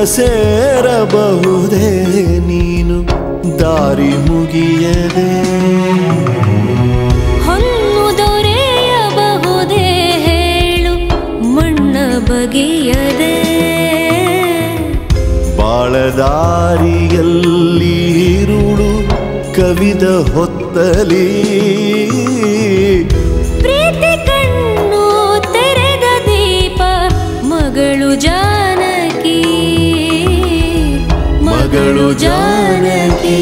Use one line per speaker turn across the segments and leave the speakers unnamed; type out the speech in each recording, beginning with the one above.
ಸೇರಬಹುದೇ ನೀನು ದಾರಿ ಮುಗಿಯದೆ
ಹೊನ್ನು ದೊರೆಯಬಹುದೇ ಹೇಳು ಮಣ್ಣ ಬಗೆಯದೆ
ಬಾಳದಾರಿಯಲ್ಲಿ ಇರುಳು ಕವಿದ ಹೊತ್ತಲಿ
ಪ್ರೀತಿ ಕಣ್ಣು ತೆರೆದ ದೀಪ ಮಗಳು ಜಾನಕಿ
ಮಗಳು ಜಾನಕಿ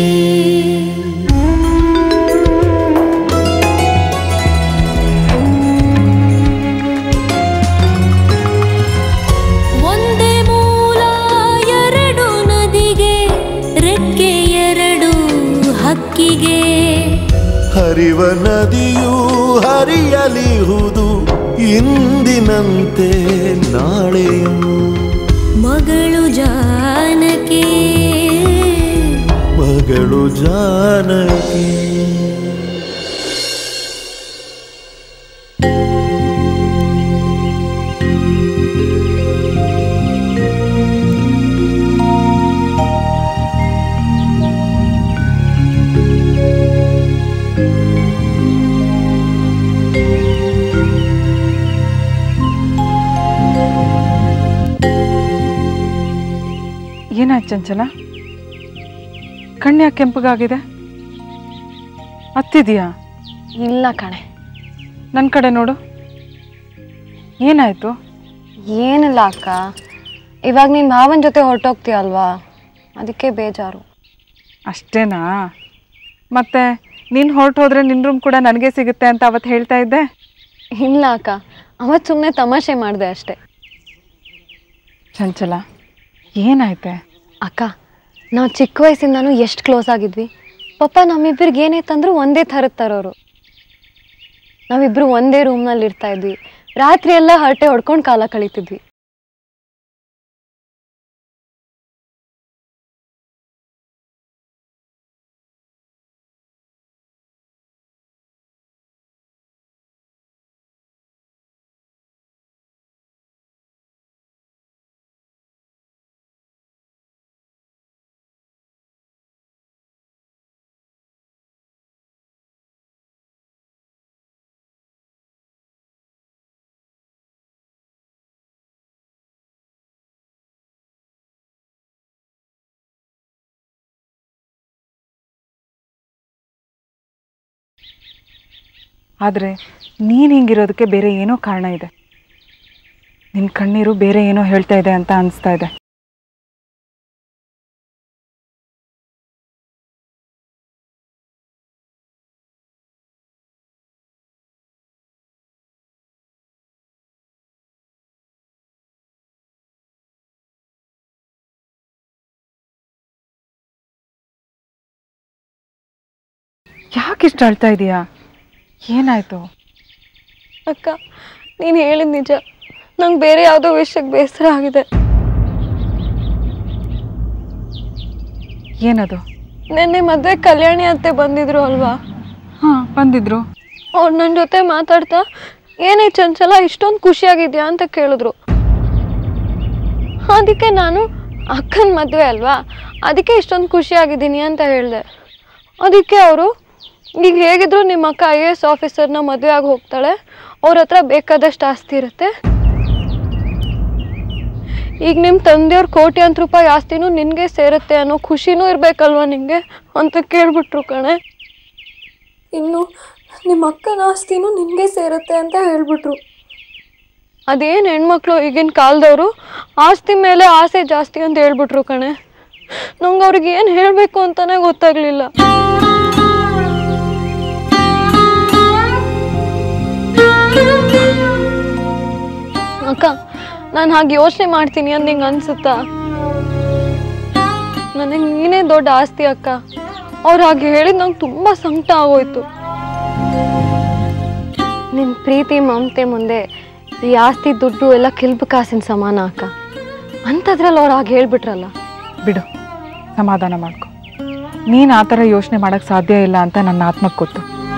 ಒಂದೇ ಮೂಲ ಎರಡು ನದಿಗೆ ರೆಕ್ಕೆ ಎರಡು ಹಕ್ಕಿಗೆ
ಹರಿವ ನದಿಯೂ ಹರಿಯಲಿಹುದು ಇಂದಿನಂತೆ ನಾಳೆಯೂ
ಮಗಳು ಜಾನಕಿ
ಮಗಳು ಜಾನಕಿ
ಏನಾಯ್ತು ಚಂಚಲ ಕಣ್ಣ್ಯಾಕೆ ಕೆಂಪಗಾಗಿದೆ ಹತ್ತಿದೆಯಾ
ಇಲ್ಲ ಕಣೆ
ನನ್ನ ಕಡೆ ನೋಡು ಏನಾಯ್ತು
ಏನಿಲ್ಲ ಅಕ್ಕ ಇವಾಗ ನೀನು ಭಾವನ ಜೊತೆ ಹೊರಟೋಗ್ತೀಯಲ್ವಾ ಅದಕ್ಕೆ ಬೇಜಾರು
ಅಷ್ಟೇನಾ ಮತ್ತೆ ನೀನು ಹೊರಟು ಹೋದ್ರೆ ನಿನ್ನ ರೂಮ್ ಕೂಡ ನನಗೆ ಸಿಗುತ್ತೆ ಅಂತ ಅವತ್ತು ಹೇಳ್ತಾ ಇದ್ದೆ
ಇಲ್ಲ ಅಕ್ಕ ಅವತ್ತು ಸುಮ್ಮನೆ ತಮಾಷೆ ಮಾಡಿದೆ ಅಷ್ಟೆ
ಚಂಚಲ ಏನಾಯ್ತೆ
ಅಕ್ಕ ನಾವು ಚಿಕ್ಕ ವಯಸ್ಸಿಂದನೂ ಎಷ್ಟು ಕ್ಲೋಸ್ ಆಗಿದ್ವಿ ಪಾಪ ನಮ್ಮಿಬ್ಬರಿಗೆ ಏನೇ ತಂದ್ರು ಒಂದೇ ಥರದ ತರೋರು ನಾವಿಬ್ರು ಒಂದೇ ರೂಮ್ನಲ್ಲಿ ಇರ್ತಾ ಇದ್ವಿ ರಾತ್ರಿ ಎಲ್ಲ ಹರಟೆ ಹೊಡ್ಕೊಂಡು ಕಾಲ ಕಳೀತಿದ್ವಿ
ಆದರೆ ನೀನು ಹಿಂಗಿರೋದಕ್ಕೆ ಬೇರೆ ಏನೋ ಕಾರಣ ಇದೆ ನಿನ್ನ ಕಣ್ಣೀರು ಬೇರೆ ಏನೋ ಹೇಳ್ತಾ ಇದೆ ಅಂತ ಅನಿಸ್ತಾ ಇದೆ ಯಾಕೆ ಇಷ್ಟು ಅಳ್ತಾ ಇದೀಯಾ ಏನಾಯ್ತು
ಅಕ್ಕ ನೀನು ಹೇಳಿದ ನಿಜ ನಂಗೆ ಬೇರೆ ಯಾವುದೋ ವಿಷಯಕ್ಕೆ ಬೇಸರ ಆಗಿದೆ
ಏನದು
ನಿನ್ನೆ ಮದುವೆ ಕಲ್ಯಾಣಿ ಅತ್ತೆ ಬಂದಿದ್ರು ಅಲ್ವಾ
ಹಾಂ ಬಂದಿದ್ರು
ಅವ್ರು ನನ್ನ ಜೊತೆ ಮಾತಾಡ್ತಾ ಏನೇ ಚಂಚಲ ಇಷ್ಟೊಂದು ಖುಷಿಯಾಗಿದ್ಯಾ ಅಂತ ಕೇಳಿದ್ರು ಅದಕ್ಕೆ ನಾನು ಅಕ್ಕನ ಮದುವೆ ಅಲ್ವಾ ಅದಕ್ಕೆ ಇಷ್ಟೊಂದು ಖುಷಿಯಾಗಿದ್ದೀನಿ ಅಂತ ಹೇಳಿದೆ ಅದಕ್ಕೆ ಅವರು ಈಗ ಹೇಗಿದ್ರು ನಿಮ್ಮ ಅಕ್ಕ ಐ ಎ ಎಸ್ ಆಫೀಸರ್ನ ಮದುವೆ ಆಗಿ ಹೋಗ್ತಾಳೆ ಅವ್ರ ಹತ್ರ ಬೇಕಾದಷ್ಟು ಆಸ್ತಿ ಇರುತ್ತೆ ಈಗ ನಿಮ್ಮ ತಂದೆಯವ್ರ ಕೋಟ್ಯಾಂತರ ರೂಪಾಯಿ ಆಸ್ತಿನೂ ನಿನಗೆ ಸೇರುತ್ತೆ ಅನ್ನೋ ಖುಷಿನೂ ಇರಬೇಕಲ್ವಾ ನಿನಗೆ ಅಂತ ಕೇಳ್ಬಿಟ್ರು ಕಣೆ ಇನ್ನು ನಿಮ್ಮ ಅಕ್ಕನ ಆಸ್ತಿನೂ ನಿನಗೆ ಸೇರುತ್ತೆ ಅಂತ ಹೇಳ್ಬಿಟ್ರು ಅದೇನು ಹೆಣ್ಮಕ್ಳು ಈಗಿನ ಕಾಲದವರು ಆಸ್ತಿ ಮೇಲೆ ಆಸೆ ಜಾಸ್ತಿ ಅಂತ ಹೇಳ್ಬಿಟ್ರು ಕಣೆ ನಂಗೆ ಅವ್ರಿಗೆ ಏನು ಹೇಳಬೇಕು ಅಂತಾನೆ ಗೊತ್ತಾಗ್ಲಿಲ್ಲ ಅಕ್ಕ ನಾನು ಹಾಗೆ ಯೋಚನೆ ಮಾಡ್ತೀನಿ ಅಂತ ನಿಂಗೆ ಅನ್ಸುತ್ತಾ ನನಗೆ ನೀನೇ ದೊಡ್ಡ ಆಸ್ತಿ ಅಕ್ಕ ಅವ್ರು ಹಾಗೆ ಹೇಳಿದ್ ನಂಗೆ ತುಂಬ ಸಂಕಟ ಆಗೋಯ್ತು ನಿನ್ನ ಪ್ರೀತಿ ಮಮತೆ ಮುಂದೆ ಈ ಆಸ್ತಿ ದುಡ್ಡು ಎಲ್ಲ ಕಿಲ್ಬು ಕಾಸಿನ ಸಮಾನ ಅಕ್ಕ ಅಂಥದ್ರಲ್ಲಿ ಅವ್ರು ಹಾಗೆ ಹೇಳ್ಬಿಟ್ರಲ್ಲ
ಬಿಡು ಸಮಾಧಾನ ಮಾಡ್ಕೊ ನೀನು ಆ ಥರ ಯೋಚನೆ ಮಾಡೋಕ್ಕೆ ಸಾಧ್ಯ ಇಲ್ಲ ಅಂತ ನನ್ನ ಆತ್ಮಕ್ಕೆ ಗೊತ್ತು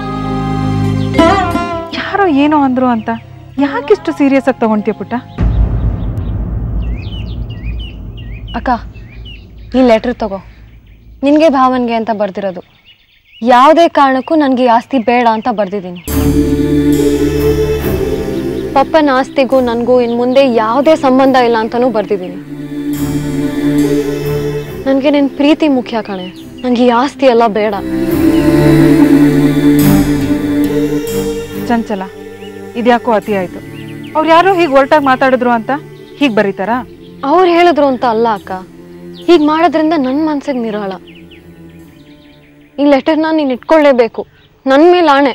ಯಾರೋ ಏನೋ ಅಂದ್ರು ಅಂತ ಯಾಕಿಷ್ಟು ಸೀರಿಯಸ್ ಆಗಿ ತಗೊಂತೀಯ ಪುಟ್ಟ
ಅಕ್ಕ ಈ ಲೆಟ್ರ್ ತಗೋ ನಿನಗೆ ಭಾವನ್ಗೆ ಅಂತ ಬರ್ದಿರೋದು ಯಾವುದೇ ಕಾರಣಕ್ಕೂ ನನಗೆ ಈ ಆಸ್ತಿ ಬೇಡ ಅಂತ ಬರ್ದಿದ್ದೀನಿ ಪಪ್ಪನ ಆಸ್ತಿಗೂ ನನಗೂ ಇನ್ನು ಮುಂದೆ ಯಾವುದೇ ಸಂಬಂಧ ಇಲ್ಲ ಅಂತಲೂ ಬರ್ದಿದ್ದೀನಿ ನನಗೆ ನಿನ್ನ ಪ್ರೀತಿ ಮುಖ್ಯ ಕಣೆ ನನಗೆ ಈ ಆಸ್ತಿ ಎಲ್ಲ ಬೇಡ
ಚಂಚಲ ಇದ್ಯಾಕೋ ಅತಿ ಆಯ್ತು ಅವ್ರು ಯಾರೋ ಹೀಗೆ ಹೊರಟಾಗಿ ಮಾತಾಡಿದ್ರು ಅಂತ ಹೀಗೆ ಬರೀತಾರಾ
ಅವ್ರು ಹೇಳಿದ್ರು ಅಂತ ಅಲ್ಲ ಅಕ್ಕ ಹೀಗೆ ಮಾಡೋದ್ರಿಂದ ನನ್ನ ಮನ್ಸಿಗೆ ನಿರಾಳ ಈ ಲೆಟರ್ನ ನೀನು ಇಟ್ಕೊಳ್ಳೇಬೇಕು ನನ್ನ ಮೇಲೆ ಆಣೆ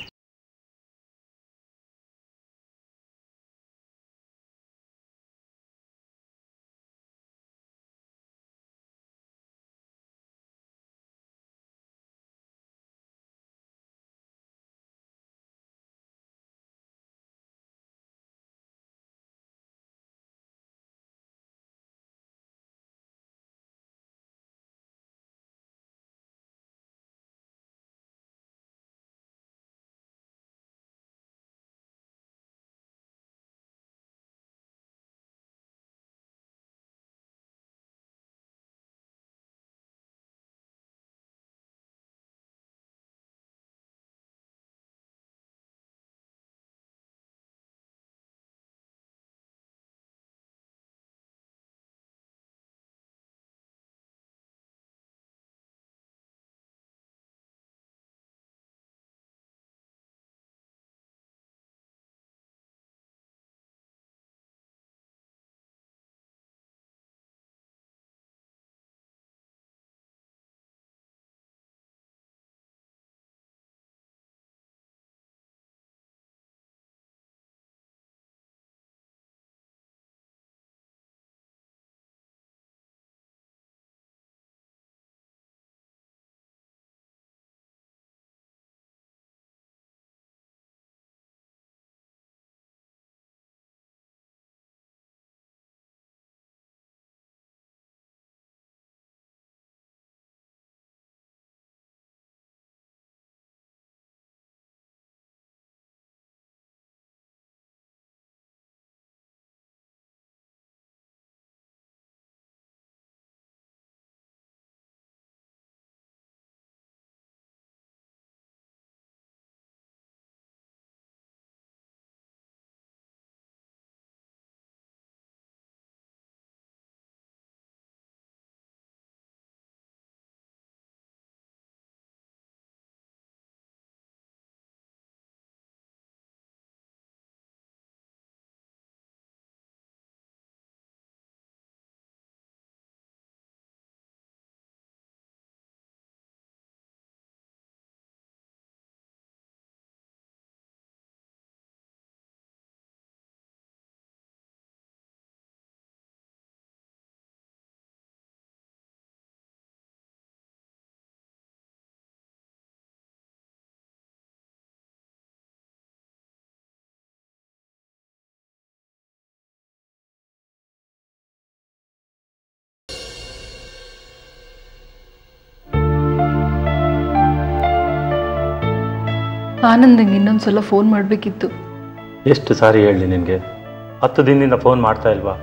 ಆನಂದಂಗೆ ಇನ್ನೊಂದ್ಸಲ ಫೋನ್ ಮಾಡಬೇಕಿತ್ತು
ಎಷ್ಟು ಸಾರಿ ಹೇಳಿ ನಿನಗೆ ಹತ್ತು ದಿನದಿಂದ ಫೋನ್ ಮಾಡ್ತಾ ಇಲ್ವಾ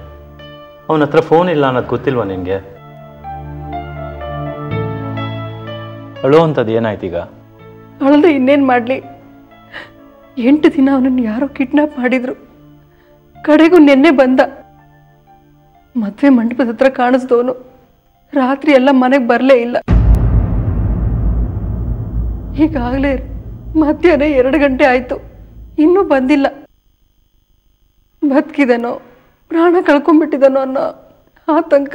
ಅವನ ಹತ್ರ ಫೋನ್ ಇಲ್ಲ ಅನ್ನೋದು ಗೊತ್ತಿಲ್ವಾ ನಿನಗೆ ಅಳೋ ಅಂಥದ್ದು ಏನಾಯ್ತು ಈಗ
ಅಳದೆ ಇನ್ನೇನು ಮಾಡಲಿ ಎಂಟು ದಿನ ಅವನನ್ನು ಯಾರೋ ಕಿಡ್ನಾಪ್ ಮಾಡಿದ್ರು ಕಡೆಗೂ ನಿನ್ನೆ ಬಂದ ಮದುವೆ ಮಂಟಪದ ಹತ್ರ ಕಾಣಿಸ್ದವನು ರಾತ್ರಿ ಎಲ್ಲ ಮನೆಗೆ ಬರಲೇ ಇಲ್ಲ ಈಗಾಗಲೇ ಮಧ್ಯಾಹ್ನ ಎರಡು ಗಂಟೆ ಆಯಿತು ಇನ್ನೂ ಬಂದಿಲ್ಲ ಬದುಕಿದನೋ ಪ್ರಾಣ ಕಳ್ಕೊಂಡ್ಬಿಟ್ಟಿದನೋ ಅನ್ನೋ ಆತಂಕ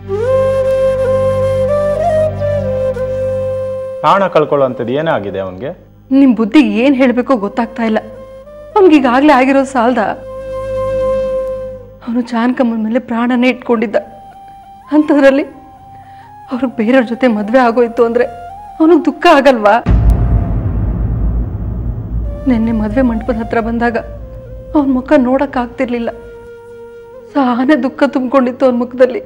ಪ್ರಾಣ ಕಳ್ಕೊಳ್ಳೋ ಅಂಥದ್ದು ಏನೇ ಆಗಿದೆ ಅವನಿಗೆ
ನಿಮ್ಮ ಬುದ್ಧಿಗೆ ಏನು ಹೇಳಬೇಕೋ ಗೊತ್ತಾಗ್ತಾ ಇಲ್ಲ ಅವ್ನಿಗೆ ಈಗಾಗಲೇ ಆಗಿರೋದು ಸಾಲ್ದ ಅವನು ಜಾನಕಮ್ಮನ ಮೇಲೆ ಪ್ರಾಣನೇ ಇಟ್ಕೊಂಡಿದ್ದ ಅಂಥದ್ರಲ್ಲಿ ಅವ್ರಿಗೆ ಬೇರೆಯವ್ರ ಜೊತೆ ಮದುವೆ ಆಗೋಯ್ತು ಅಂದರೆ ಅವನಿಗೆ ದುಃಖ ಆಗಲ್ವಾ ನಿನ್ನೆ ಮದುವೆ ಮಂಟಪದ ಹತ್ರ ಬಂದಾಗ ಅವನ ಮುಖ ನೋಡೋಕ್ಕಾಗ್ತಿರ್ಲಿಲ್ಲ ಸಾನೆ ದುಃಖ ತುಂಬಿಕೊಂಡಿತ್ತು ಅವನ ಮುಖದಲ್ಲಿ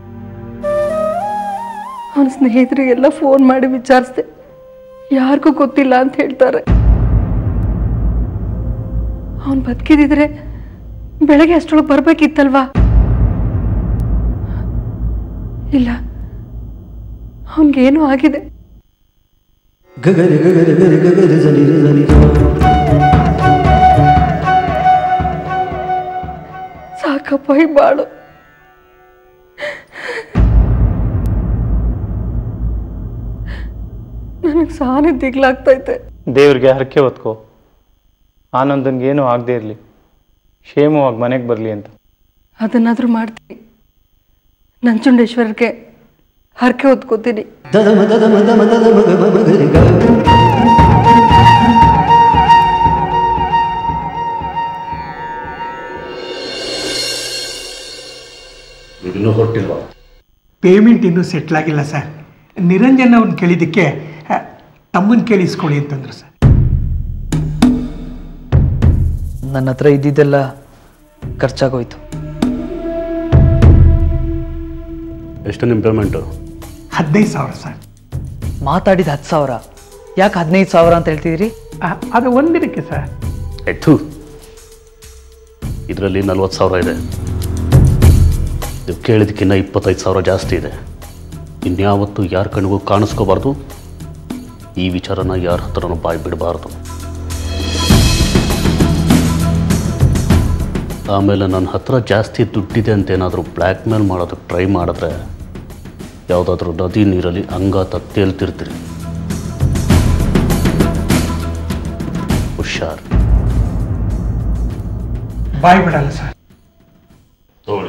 ಅವನ ಸ್ನೇಹಿತರಿಗೆಲ್ಲ ಫೋನ್ ಮಾಡಿ ವಿಚಾರಿಸ್ದೆ ಯಾರಿಗೂ ಗೊತ್ತಿಲ್ಲ ಅಂತ ಹೇಳ್ತಾರೆ ಅವನು ಬದುಕಿದಿದ್ರೆ ಬೆಳಗ್ಗೆ ಅಷ್ಟೊಳಗೆ ಬರ್ಬೇಕಿತ್ತಲ್ವಾ ಇಲ್ಲ ಅವನಿಗೇನೋ ಆಗಿದೆ ಸಾಕಪ್ಪ ಈ ಬಾಳು ನನಗೆ ಸಾನೆ ದಿಗ್ಲಾಗ್ತೈತೆ
ದೇವ್ರಿಗೆ ಹರಕೆ ಹೊತ್ಕೋ ಆನಂದನ್ಗೆ ಏನೂ ಆಗದೆ ಇರಲಿ ಕ್ಷೇಮವಾಗಿ ಮನೆಗೆ ಬರಲಿ ಅಂತ
ಅದನ್ನಾದ್ರೂ ಮಾಡ್ತೀನಿ ನಂಜುಂಡೇಶ್ವರಕ್ಕೆ ಹರಕೆ ಹೊತ್ಕೋತೀನಿ
ಇನ್ನೂ ಹೊರಟಿಲ್ವಾ
ಪೇಮೆಂಟ್ ಇನ್ನೂ ಸೆಟ್ಲ್ ಆಗಿಲ್ಲ ಸರ್ ನಿರಂಜನ್ ಅವ್ರನ್ನ ಕೇಳಿದ್ದಕ್ಕೆ ತಮ್ಮನ್ನ ಕೇಳಿಸ್ಕೊಳ್ಳಿ ಅಂತಂದ್ರು ಸರ್
ನನ್ನ ಹತ್ರ ಇದ್ದಿದ್ದೆಲ್ಲ ಖರ್ಚಾಗೋಯ್ತು
ಎಷ್ಟು ನಿಮ್ಮ ಪೇಮೆಂಟು
ಹದಿನೈದು ಸಾವಿರ ಸರ್
ಮಾತಾಡಿದ ಹತ್ತು ಸಾವಿರ ಯಾಕೆ ಹದಿನೈದು ಸಾವಿರ ಅಂತ ಹೇಳ್ತಿದ್ದೀರಿ
ಆ, ಅದು ಒಂದಿನಕ್ಕೆ ಸರ್
ಎತ್ತು ಇದರಲ್ಲಿ ನಲ್ವತ್ತು ಸಾವಿರ ಇದೆ ನೀವು ಕೇಳಿದಕ್ಕಿಂತ ಇಪ್ಪತ್ತೈದು ಸಾವಿರ ಜಾಸ್ತಿ ಇದೆ ಇನ್ಯಾವತ್ತೂ ಯಾರ ಕಣ್ಣಿಗೂ ಕಾಣಿಸ್ಕೋಬಾರ್ದು ಈ ವಿಚಾರನ ಯಾರ ಹತ್ರನೂ ಬಾಯಿ ಬಿಡಬಾರ್ದು ಆಮೇಲೆ ನನ್ನ ಹತ್ರ ಜಾಸ್ತಿ ದುಡ್ಡಿದೆ ಅಂತ ಏನಾದರೂ ಬ್ಲ್ಯಾಕ್ ಮೇಲ್ ಮಾಡೋದಕ್ಕೆ ಟ್ರೈ ಮಾಡಿದ್ರೆ ಯಾವುದಾದ್ರೂ ನದಿ ನೀರಲ್ಲಿ ಅಂಗಾತ ತೇಲ್ತಿರ್ತೀರಿ ಹುಷಾರ್
ಬಾಯ್ ಬಿಡಲ್ಲ ಸರ್
ತಗೊಳ್ಳಿ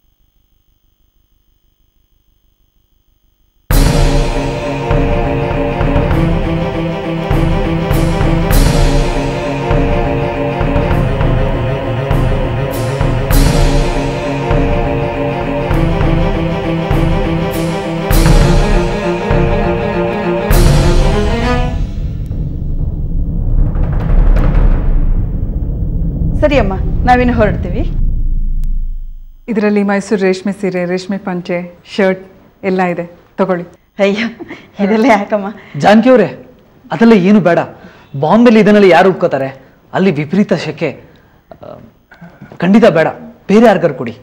ಸರಿ ಅಮ್ಮ ನಾವಿನ್ನು ಹೊರಡ್ತೀವಿ
ಇದರಲ್ಲಿ ಮೈಸೂರು ರೇಷ್ಮೆ ಸೀರೆ ರೇಷ್ಮೆ ಪಂಚೆ ಶರ್ಟ್ ಎಲ್ಲ ಇದೆ ತಗೊಳ್ಳಿ
ಅಯ್ಯೋ ಇದೆಲ್ಲ ಯಾಕಮ್ಮ
ಜಾನಕಿ ಅವರೇ ಅದೆಲ್ಲ ಏನು ಬೇಡ ಬಾಂಬೆಲಿ ಇದನ್ನೆಲ್ಲ ಯಾರು ಉಟ್ಕೋತಾರೆ ಅಲ್ಲಿ ವಿಪರೀತ ಶೆಕೆ ಆ, ಖಂಡಿತ ಬೇಡ ಬೇರೆ ಯಾರಿಗಾರು ಕೊಡಿ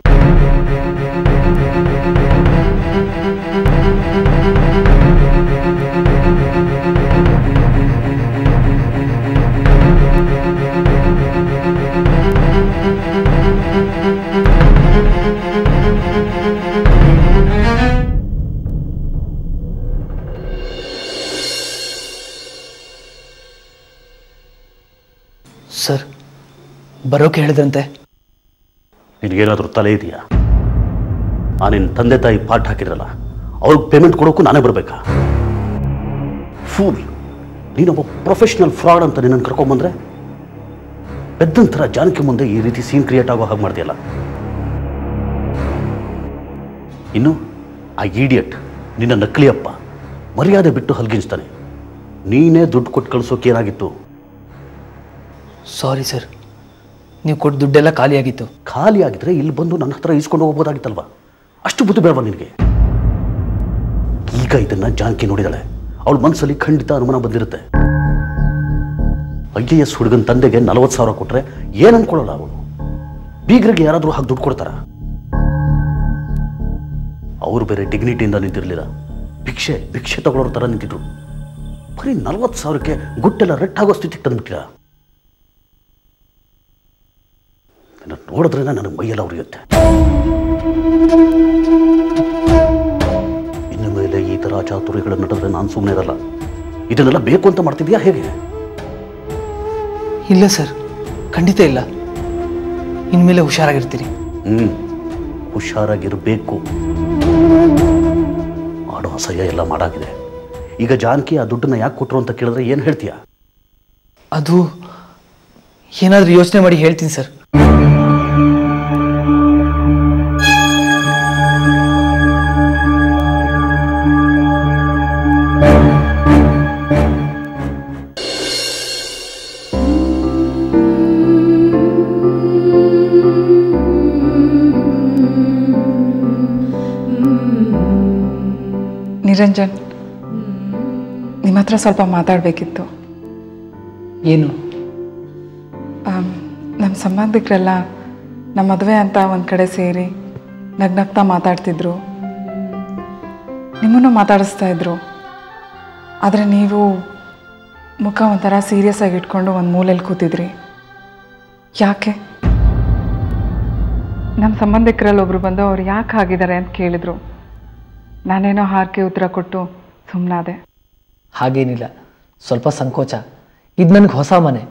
ಸರ್ ಬರೋಕೆ ಹೇಳಿದ್ರಂತೆ
ನಿನಗೇನಾದರೂ ತಲೆ ಇದೆಯಾ ಆ ನಿನ್ನ ತಂದೆ ತಾಯಿ ಪಾಠ ಹಾಕಿದ್ರಲ್ಲ ಅವ್ರಿಗೆ ಪೇಮೆಂಟ್ ಕೊಡೋಕ್ಕೂ ನಾನೇ ಬರಬೇಕಾ ಫೂಲ್ ನೀನೊಬ್ಬ ಪ್ರೊಫೆಷ್ನಲ್ ಫ್ರಾಡ್ ಅಂತ ನಿನ್ನನ್ನು ಕರ್ಕೊಂಬಂದ್ರೆ ಪೆದ್ದನ ಥರ ಜಾನಕಿ ಮುಂದೆ ಈ ರೀತಿ ಸೀನ್ ಕ್ರಿಯೇಟ್ ಆಗೋ ಹಾಗೆ ಮಾಡ್ತೀಯಲ್ಲ ಇನ್ನು ಆ ಈಡಿಯಟ್ ನಿನ್ನ ನಕಲಿಯಪ್ಪ ಮರ್ಯಾದೆ ಬಿಟ್ಟು ಹಲ್ಗಿಸ್ತಾನೆ ನೀನೇ ದುಡ್ಡು ಕೊಟ್ಟು ಕಳಿಸೋಕೆ ಏನಾಗಿತ್ತು
ಸಾರಿ ಸರ್ ನೀವು ಕೊಟ್ಟು ದುಡ್ಡೆಲ್ಲ ಖಾಲಿಯಾಗಿತ್ತು
ಖಾಲಿ ಆಗಿದ್ರೆ ಇಲ್ಲಿ ಬಂದು ನನ್ನ ಹತ್ರ ಈಸ್ಕೊಂಡು ಹೋಗ್ಬೋದಾಗಿತ್ತಲ್ವಾ ಅಷ್ಟು ಬುದ್ಧಿ ಬೇಡವಾ ನಿನಗೆ ಈಗ ಇದನ್ನ ಜಾನಕಿ ನೋಡಿದಾಳೆ ಅವಳ ಮನಸ್ಸಲ್ಲಿ ಖಂಡಿತ ಅನುಮಾನ ಬಂದಿರುತ್ತೆ ಐ ಎ ಎಸ್ ಹುಡುಗನ ತಂದೆಗೆ ನಲವತ್ತು ಸಾವಿರ ಕೊಟ್ರೆ ಏನ್ ಅನ್ಕೊಳ್ಳಲ್ಲ ಅವಳು ಬೀಗರಿಗೆ ಯಾರಾದರೂ ಹಾಗೆ ದುಡ್ಡು ಕೊಡ್ತಾರ ಅವರು ಬೇರೆ ಡಿಗ್ನಿಟಿಯಿಂದ ನಿಂತಿರ್ಲಿಲ್ಲ ಭಿಕ್ಷೆ ಭಿಕ್ಷೆ ತಗೊಳ್ಳೋರ ಥರ ನಿಂತಿದ್ರು ಬರೀ ನಲ್ವತ್ತು ಸಾವಿರಕ್ಕೆ ಗುಟ್ಟೆಲ್ಲ ರೆಟ್ಟಾಗೋ ಸ್ಥಿತಿಗೆ ತಂದ್ಬಿಟ್ಟಿರ ನಿನ್ನ ನೋಡಿದ್ರೆ ನನಗೆ ಮೈಯೆಲ್ಲ ಉರಿಯುತ್ತೆ ಇನ್ನು ಮೇಲೆ ಈ ಥರ ಚಾತುರ್ಯಗಳ ನಡೆದ್ರೆ ನಾನು ಸುಮ್ಮನೆ ಇರಲ್ಲ ಇದನ್ನೆಲ್ಲ ಬೇಕು ಅಂತ ಮಾಡ್ತಿದ್ಯಾ ಹೇಗೆ
ಇಲ್ಲ ಸರ್ ಖಂಡಿತ ಇಲ್ಲ ಇನ್ಮೇಲೆ ಹುಷಾರಾಗಿರ್ತೀರಿ
ಹ್ಞೂ ಹುಷಾರಾಗಿರಬೇಕು ಮಾಡೋ ಅಸಹ್ಯ ಎಲ್ಲ ಮಾಡಾಗಿದೆ ಈಗ ಜಾನಕಿ ಆ ದುಡ್ಡನ್ನ ಯಾಕೆ ಕೊಟ್ಟರು ಅಂತ ಕೇಳಿದ್ರೆ ಏನು ಹೇಳ್ತೀಯಾ
ಅದು ಏನಾದರೂ ಯೋಚನೆ ಮಾಡಿ ಹೇಳ್ತೀನಿ ಸರ್
ನಿರಂಜನ್ ನಿಮ್ಮ ಹತ್ರ ಸ್ವಲ್ಪ ಮಾತಾಡಬೇಕಿತ್ತು
ಏನು
ನಮ್ಮ ಸಂಬಂಧಿಕರೆಲ್ಲ ನಮ್ಮ ಮದುವೆ ಅಂತ ಒಂದು ಕಡೆ ಸೇರಿ ನಗ್ನಗ್ತಾ ಮಾತಾಡ್ತಿದ್ರು ನಿಮ್ಮನ್ನು ಮಾತಾಡಿಸ್ತಾ ಇದ್ರು ಆದರೆ ನೀವು ಮುಖ ಒಂಥರ ಸೀರಿಯಸ್ ಆಗಿ ಇಟ್ಕೊಂಡು ಒಂದು ಮೂಲೆಯಲ್ಲಿ ಕೂತಿದ್ರಿ ಯಾಕೆ ನಮ್ಮ ಸಂಬಂಧಿಕರಲ್ಲಿ ಒಬ್ರು ಬಂದು ಅವ್ರು ಯಾಕೆ ಆಗಿದ್ದಾರೆ ಅಂತ ಕೇಳಿದ್ರು ನಾನೇನೋ ಹಾರ್ಕೆ ಉತ್ತರ ಕೊಟ್ಟು ಸುಮ್ಮನಾದೆ
ಹಾಗೇನಿಲ್ಲ ಸ್ವಲ್ಪ ಸಂಕೋಚ ಇದು ನನಗೆ ಹೊಸ ಮನೆ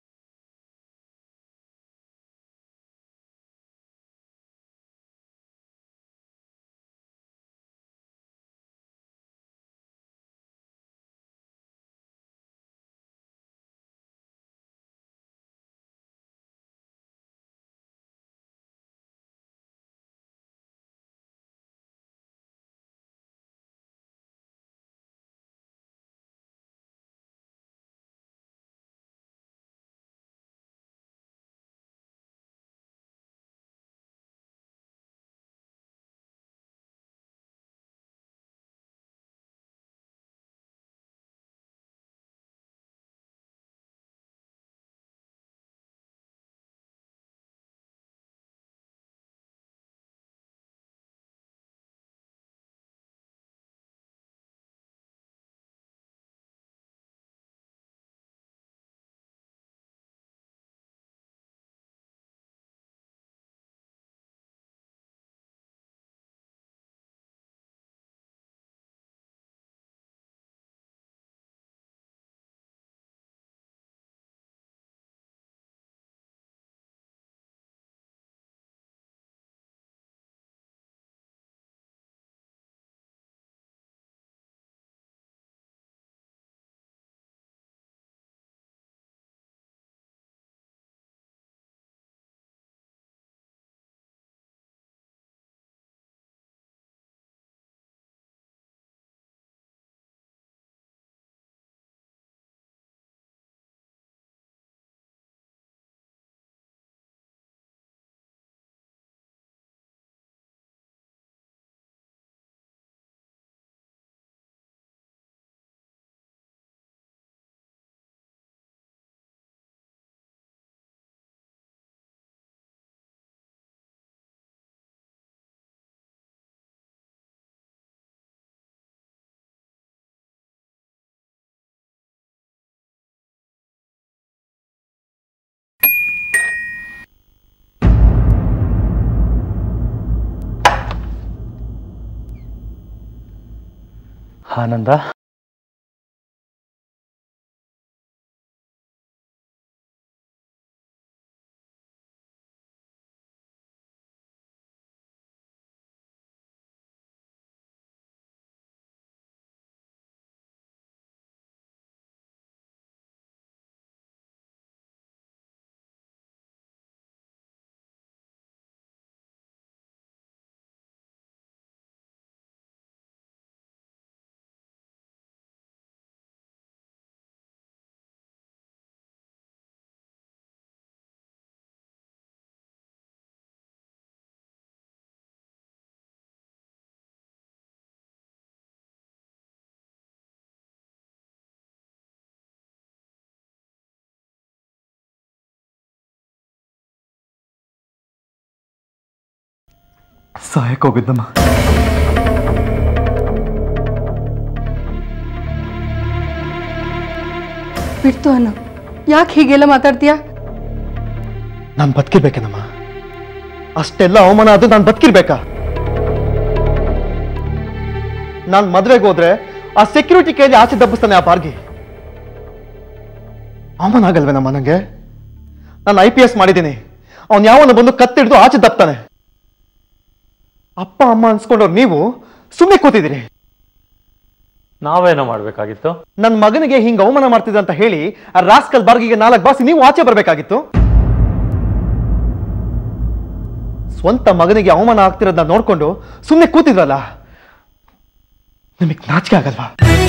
ಆನಂದ
ಸಾಯಕ್ಕೆ ಹೋಗಿದ್ದಮ್ಮ
ಬಿಡ್ತು ಅನ್ನ ಯಾಕೆ ಹೀಗೆಲ್ಲ ಮಾತಾಡ್ತೀಯಾ
ನಾನು ಬದುಕಿರ್ಬೇಕೇನಮ್ಮ ಅಷ್ಟೆಲ್ಲ ಅವಮಾನ ಅದು ನಾನು ಬದುಕಿರ್ಬೇಕಾ ನಾನು ಮದ್ವೆಗೆ ಹೋದ್ರೆ ಆ ಸೆಕ್ಯೂರಿಟಿ ಕೈಯಲ್ಲಿ ಆಚೆ ದಬ್ಬಿಸ್ತಾನೆ ಆ ಬಾರ್ಗಿ ಅವಮಾನ ಆಗಲ್ವೇನಮ್ಮ ನನಗೆ ನಾನು ಐ ಪಿ ಎಸ್ ಮಾಡಿದ್ದೀನಿ ಅವ್ನು ಯಾವನ ಬಂದು ಕತ್ತಿಡ್ದು ಆಚೆ ದಬ್ತಾನೆ ಅಪ್ಪ ಅಮ್ಮ ಅನ್ಸ್ಕೊಂಡವ್ರು ನೀವು ಸುಮ್ಮನೆ ಕೂತಿದ್ದೀರಿ
ನಾವೇನೋ ಮಾಡಬೇಕಾಗಿತ್ತು
ನನ್ನ ಮಗನಿಗೆ ಹಿಂಗ್ ಅವಮಾನ ಮಾಡ್ತಿದ್ದ ಅಂತ ಹೇಳಿ ಆ ರಾಸ್ಕಲ್ ಬಾರ್ಗಿಗೆ ನಾಲ್ಕು ಬಾಸಿ ನೀವು ಆಚೆ ಬರ್ಬೇಕಾಗಿತ್ತು ಸ್ವಂತ ಮಗನಿಗೆ ಅವಮಾನ ಆಗ್ತಿರೋದನ್ನ ನೋಡ್ಕೊಂಡು ಸುಮ್ಮನೆ ಕೂತಿದ್ರಲ್ಲ ನಿಮಗೆ ನಾಚಿಕೆ ಆಗಲ್ವಾ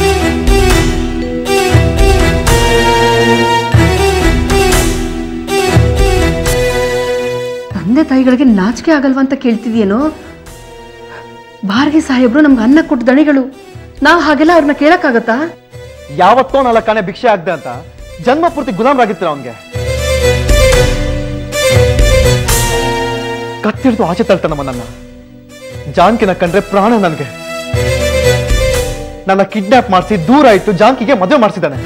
ತಂದೆ ತಾಯಿಗಳಿಗೆ ನಾಚಿಕೆ ಆಗಲ್ವಾ ಅಂತ ಕೇಳ್ತಿದ್ಯೇನೋ ಬಾರ್ಗಿ ಸಾಹೇಬ್ರು ನಮ್ಗೆ ಅನ್ನ ಕೊಟ್ಟ ದಣಿಗಳು ನಾವು ಹಾಗೆಲ್ಲ ಅವ್ರನ್ನ ಕೇಳಕ್ಕಾಗತ್ತಾ
ಯಾವತ್ತೋ ನಾಲ್ಕು ಕಾಣೆ ಭಿಕ್ಷೆ ಆಗದೆ ಅಂತ ಜನ್ಮ ಪೂರ್ತಿ ಗುಲಾಮ್ರಾಗಿರ್ತೀರ ಅವನ್ಗೆ ಕತ್ತಿಡ್ದು ಆಚೆ ತಳ್ತಾನಮ್ಮ ನನ್ನ ಜಾನ್ಕಿನ ಕಂಡ್ರೆ ಪ್ರಾಣ ನನಗೆ ನನ್ನ ಕಿಡ್ನಾಪ್ ಮಾಡಿಸಿ ದೂರ ಇಟ್ಟು ಜಾನ್ಕಿಗೆ ಮದುವೆ ಮಾಡಿಸಿದ್ದಾನೆ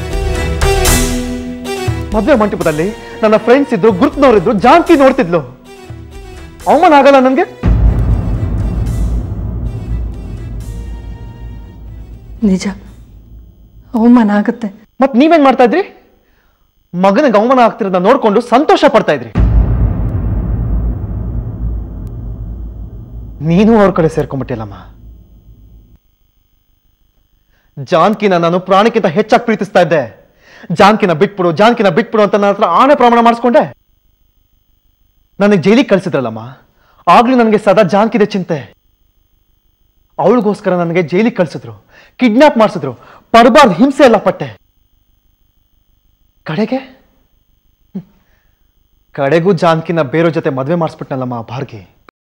ಮದುವೆ ಮಂಟಪದಲ್ಲಿ ನನ್ನ ಫ್ರೆಂಡ್ಸ್ ಇದ್ರು ಗುರುತ್ನವರಿದ್ರು ಜಾನ್ಕಿ ನೋಡ್ತಿದ್ಲು ಅವಮಾನ ಆಗಲ್ಲ ನನಗೆ
ನಿಜ ಅವಮಾನ ಆಗುತ್ತೆ
ಮತ್ ನೀವೇನ್ ಮಾಡ್ತಾ ಇದ್ರಿ ಮಗನಿಗೆ ಅವಮಾನ ಆಗ್ತಿರೋದನ್ನ ನೋಡ್ಕೊಂಡು ಸಂತೋಷ ಪಡ್ತಾ ಇದ್ರಿ ನೀನು ಅವ್ರ ಕಡೆ ಸೇರ್ಕೊಂಡ್ಬಿಟ್ಟಿಲ್ಲಮ್ಮ ಜಾನ್ಕಿನ ನಾನು ಪ್ರಾಣಕ್ಕಿಂತ ಹೆಚ್ಚಾಗಿ ಪ್ರೀತಿಸ್ತಾ ಇದ್ದೆ ಜಾನ್ಕಿನ ಬಿಟ್ಬಿಡು ಜಾನ್ಕಿನ ಬಿಟ್ಬಿಡು ಅಂತ ನನ್ನ ಹತ್ರ ಆಣೆ ಪ್ರಮಾಣ ಮಾಡಿಸ್ಕೊಂಡೆ ನನಗೆ ಜೈಲಿಗೆ ಕಳ್ಸಿದ್ರಲ್ಲಮ್ಮ ಆಗ್ಲೂ ನನಗೆ ಸದಾ ಜಾನ್ಕಿದೆ ಚಿಂತೆ ಅವಳಿಗೋಸ್ಕರ ನನಗೆ ಜೈಲಿಗೆ ಕಳ್ಸಿದ್ರು ಕಿಡ್ನಾಪ್ ಮಾಡಿಸಿದ್ರು ಪಡಬಾರ್ದು ಹಿಂಸೆ ಎಲ್ಲ ಪಟ್ಟೆ ಕಡೆಗೆ ಹ್ಮ್. ಕಡೆಗೂ ಜಾನ್ಕಿನ ಬೇರೋ ಜೊತೆ ಮದುವೆ ಮಾಡಿಸ್ಬಿಟ್ನಲ್ಲಮ್ಮ ಆ ಭಾರ್ಗಿ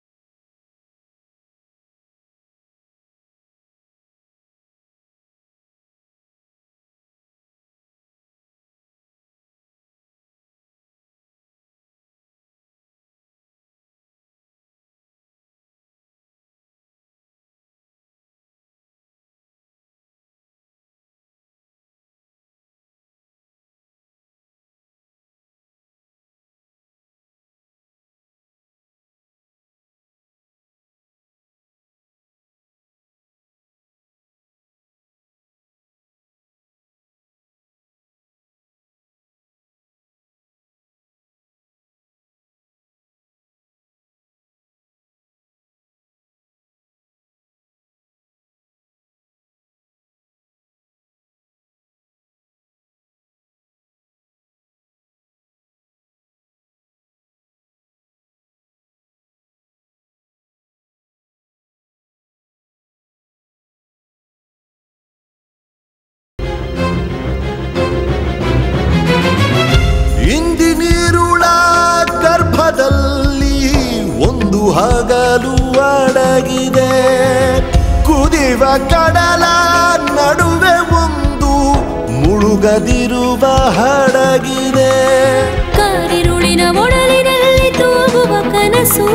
ಇಂದಿನಿರುಳ ಗರ್ಭದಲ್ಲಿ ಒಂದು ಹಗಲು ಅಡಗಿದೆ ಕುದಿವ ಕಡಲ ನಡುವೆ ಒಂದು ಮುಳುಗದಿರುವ ಹಡಗಿದೆ
ಕಾರಿರುಳಿನ ಒಡಲಿನಲ್ಲಿ ತೂಗುವ ಕನಸು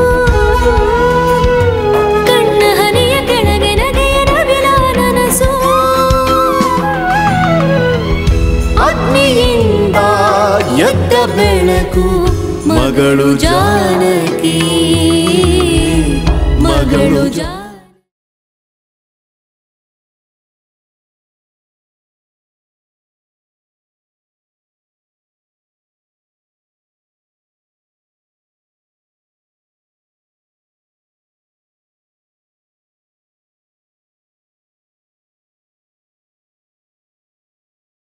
ಕಣ್ಣ ಹನಿಯ ಕೆಳಗೆ ನಗೆಯ ನವಿಲ ನನಸು ಅಗ್ನಿಯಿಂದ ಎದ್ದ ಬೆಳಕು ಮಗಳು ಜಾನಕಿ ಮಗಳು ಜಾ